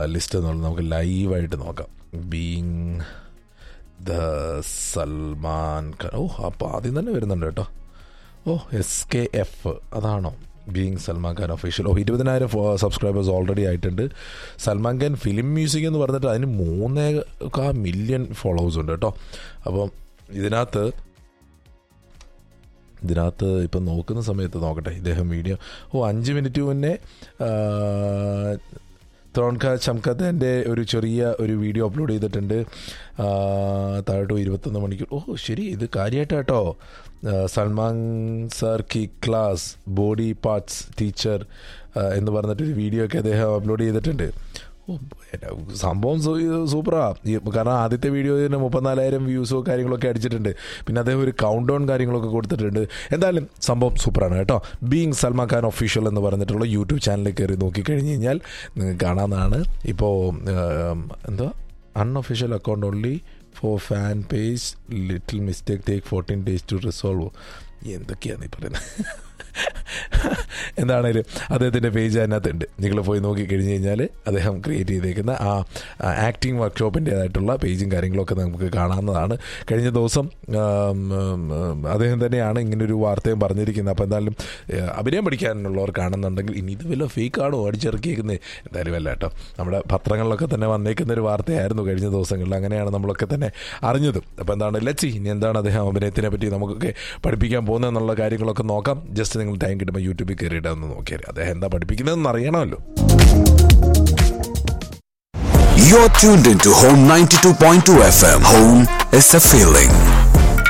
List എന്നുള്ളത് നമുക്ക് ലൈവായിട്ട് നോക്കാം ബീങ് ദ സൽമാൻ ഖാൻ ഓ അപ്പോൾ ആദ്യം തന്നെ വരുന്നുണ്ട് കേട്ടോ ഓ എസ് കെ എഫ് അതാണോ ബീങ് സൽമാൻ ഖാൻ ഒഫീഷ്യൽ ഓ ഇരുപതിനായിരം സബ്സ്ക്രൈബേഴ്സ് ഓൾറെഡി ആയിട്ടുണ്ട് സൽമാൻ ഖാൻ ഫിലിം മ്യൂസിക് എന്ന് പറഞ്ഞിട്ട് അതിന് മൂന്നേ കാ മില്യൺ ഫോളോവേഴ്സ് ഉണ്ട് കേട്ടോ അപ്പം ഇതിനകത്ത് ഇതിനകത്ത് ഇപ്പം നോക്കുന്ന സമയത്ത് നോക്കട്ടെ ഇദ്ദേഹം വീഡിയോ ഓ അഞ്ച് മിനിറ്റ് മുന്നേ ത്രോൺക ചംകത്തൻ്റെ ഒരു ചെറിയ ഒരു വീഡിയോ അപ്ലോഡ് ചെയ്തിട്ടുണ്ട് ആ, താഴോട്ട് ഇരുപത്തൊന്ന് മണിക്കൂർ ഓ ശരി ഇത് കാര്യമായിട്ട് കേട്ടോ ആ, സൽമാൻ സർ കി ക്ലാസ് ബോഡി പാർട്സ് ടീച്ചർ എന്ന് പറഞ്ഞിട്ടൊരു വീഡിയോ ഒക്കെ അദ്ദേഹം അപ്ലോഡ് ചെയ്തിട്ടുണ്ട് ഓ, എന്റെ സംഭവം സൂ- സൂപ്പറാ ഈ കാരണം ആദ്യത്തെ വീഡിയോയിൽ മുപ്പത്തിനാലായിരം വ്യൂസോ കാര്യങ്ങളൊക്കെ അടിച്ചിട്ടുണ്ട് പിന്നെ അദ്ദേഹം ഒരു കൗണ്ട് ഡൗൺ കാര്യങ്ങളൊക്കെ കൊടുത്തിട്ടുണ്ട് എന്തായാലും സംഭവം സൂപ്പറാണ് കേട്ടോ ബീങ് സൽമാൻ ഖാൻ ഒഫീഷ്യൽ എന്ന് പറഞ്ഞിട്ടുള്ള യൂട്യൂബ് ചാനലിൽ കയറി നോക്കിക്കഴിഞ്ഞ് കഴിഞ്ഞാൽ നിങ്ങൾക്ക് കാണാവുന്നതാണ് ഇപ്പോൾ എന്താ unofficial account only for fan page little mistake take fourteen days to resolve എന്തൊക്കെയാണ് ഈ പറയുന്നത് എന്താണേലും അദ്ദേഹത്തിൻ്റെ പേജ് അതിനകത്തുണ്ട് നിങ്ങൾ പോയി നോക്കി കഴിഞ്ഞ് കഴിഞ്ഞാൽ അദ്ദേഹം ക്രിയേറ്റ് ചെയ്തേക്കുന്ന ആ ആക്ടിങ് വർക്ക്ഷോപ്പിൻ്റേതായിട്ടുള്ള പേജും കാര്യങ്ങളൊക്കെ നമുക്ക് കാണാവുന്നതാണ് കഴിഞ്ഞ ദിവസം ആം, ഉം, ഉം, അദ്ദേഹം തന്നെയാണ് ഇങ്ങനൊരു വാർത്തയും പറഞ്ഞിരിക്കുന്നത് അപ്പോൾ എന്തായാലും ഏഹ്, അഭിനയം പഠിക്കാനുള്ളവർ കാണുന്നുണ്ടെങ്കിൽ ഇനി ഇത് വല്ല ഫേക്കാണോ അടിച്ചിറക്കിയേക്കുന്നത് എന്തായാലും അല്ല കേട്ടോ നമ്മുടെ പത്രങ്ങളിലൊക്കെ തന്നെ വന്നേക്കുന്ന ഒരു വാർത്തയായിരുന്നു കഴിഞ്ഞ ദിവസങ്ങളിൽ അങ്ങനെയാണ് നമ്മളൊക്കെ തന്നെ അറിഞ്ഞത് അപ്പോൾ എന്താണ് ലച്ചി ഇനി എന്താണ് അദ്ദേഹം അഭിനയത്തിനെ പറ്റി നമുക്കൊക്കെ പഠിപ്പിക്കാൻ പോകുന്നതെന്നുള്ള കാര്യങ്ങളൊക്കെ നോക്കാം ജസ്റ്റ് നിങ്ങൾ ടൈം കിട്ടുമ്പോൾ യൂട്യൂബിൽ കയറിയിട്ട് ഒന്ന് നോക്കിയാൽ അദ്ദേഹം എന്താ പഠിപ്പിക്കുന്നതെന്ന് അറിയണമല്ലോ You're tuned into Home 92.2 FM. Home is a feeling.